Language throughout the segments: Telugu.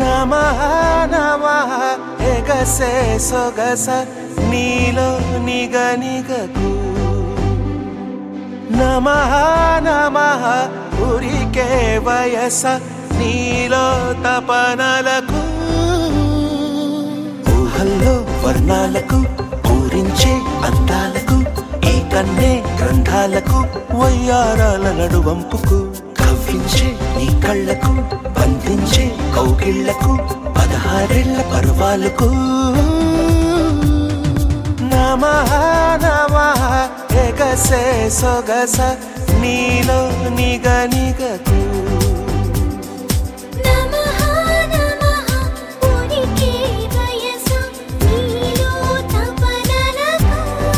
నమః నమః ఎగసే సొగస నీలో నిగ నిగకు నమః నమః ఉరికే వయస నీలో తపనలకు ఊహల్లో వర్ణాలకు పూరించే అందాలకు ఈ కన్నే గ్రంథాలకు వయ్యారాల నడువంపుకు కవ్వించే నీ కళ్ళకు బంధించే కౌగిళ్లకు పదహారేళ్ల పర్వాలకు నమః నమః ఎగసే సొగస నీలో నిగ నిగకు నమః నమః ఉనికి వయస నీలో తపనలకు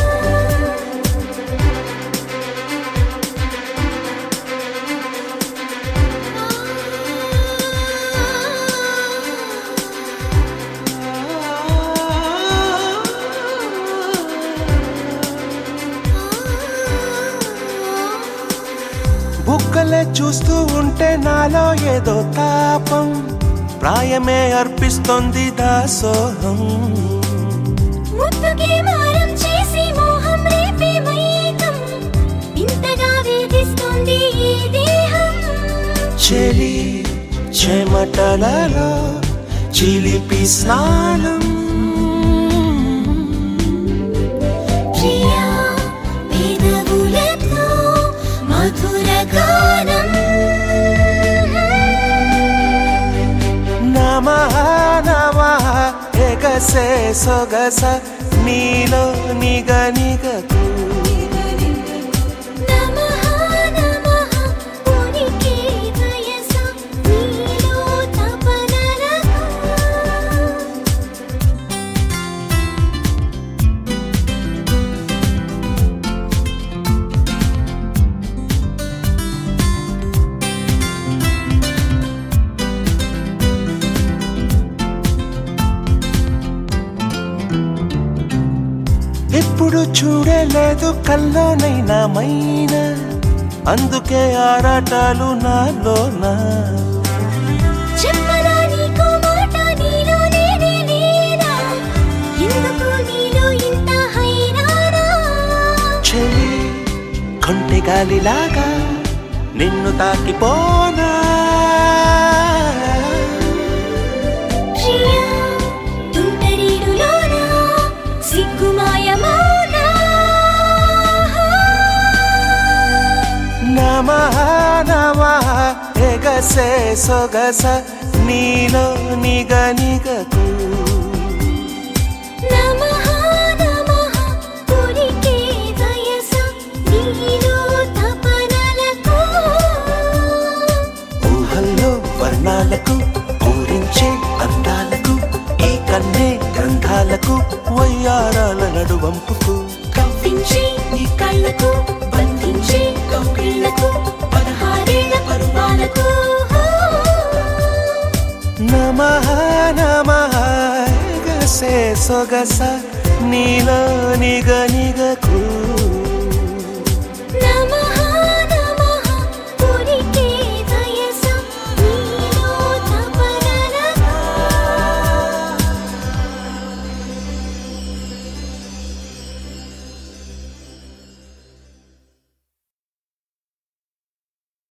బుక్కలే చూస్తూ ఉంటే నాలో ఏదో తాపం ప్రాయమే అర్పిస్తోంది దాసోహం ముద్దుకి మారం చేసి మోహం రేపే మైకం ఇంతగా వేధిస్తోంది ఈ దేహం చెలి చెమటలలో చిలిపి స్నానం ప్రియా పెదవులతో మధుర గానం నమః నమః ఎగసే సొగస నీలో నిగ నిగకు నమః నమః ఉనికి వయస నీలో తపనలకు ఎప్పుడు చూడలేదు కల్లోనైనా మైన అందుకే ఆరాటాలు నాలోనా చెప్పనా నీకు మాట నీలో నేనే లేనా ఎందుకు నీలో ఇంత హైరానా చెలి కొంటె గాలిలాగా నిన్ను తాకిపోనా ప్రియా తుంటరిడులోనా సిగ్గుమాయమౌనా నమః నమః ఎగసే సొగస నీలో నిగ నిగకు నమః నమః ఉనికి వయస నీలో తపనలకు ఊహల్లో వర్ణాలకు పూరించే అందాలకు ఈ కన్నే గ్రంథాలకు వయ్యారాల నడువంపుకు కవ్వించే నీ కళ్ళకు బంధించే కౌగిళ్లకు పదహారేళ్ల పరువాలకు నమః నమః ఎగసే సొగస నీలో నిగ నిగకు